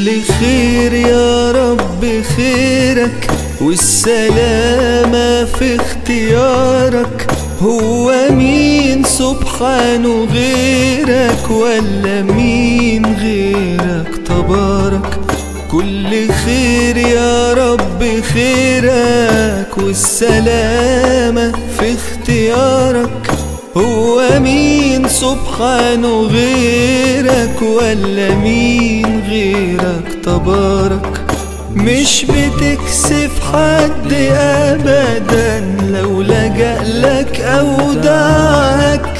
كل خير يا رب خيرك والسلامة في اختيارك هو مين سبحانه غيرك ولا مين غيرك تبارك كل خير يا رب خيرك والسلامة في اختيارك هو مين سبحانه غيرك ولا مين غيرك تبارك مش بتكسف حد ابدا لو لجأ لك او دعاك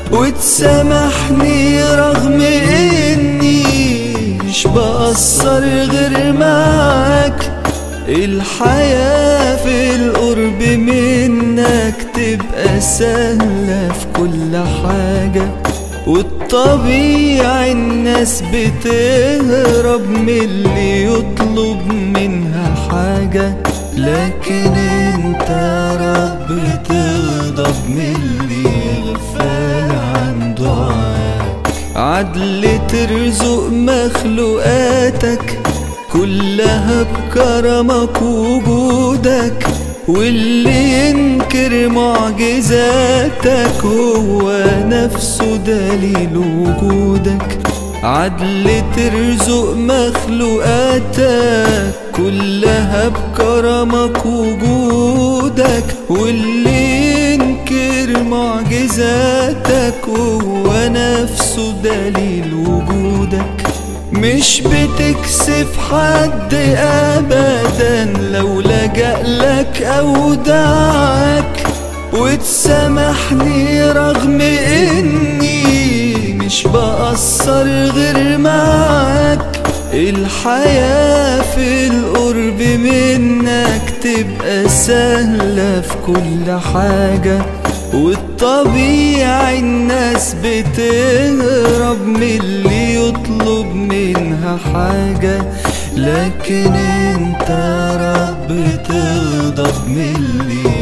وتسامحني رغم اني مش بقصر غير معاك الحياة في القرب منك تبقى سهلة في كل حاجة والطبيعي الناس بتهرب من اللي يطلب منها حاجة لكن انت يا رب تغضب من اللي يغفل عن دعاك عدل ترزق مخلوقاتك كلها بكرمك وجودك واللي ينكر معجزاتك هو نفسه دليل وجودك عدل ترزق مخلوقاتك كلها بكرمك وجودك واللي ينكر معجزاتك هو نفسه دليل وجودك مش بتكسف حد ابدا لو لجأ لك او دعاك وتسامحني رغم اني مش بقصر غير معاك الحياة في القرب منك تبقى سهلة في كل حاجة والطبيعي الناس بتهرب من اللي يطلب منها حاجة لكن انت يا رب تغضب من اللي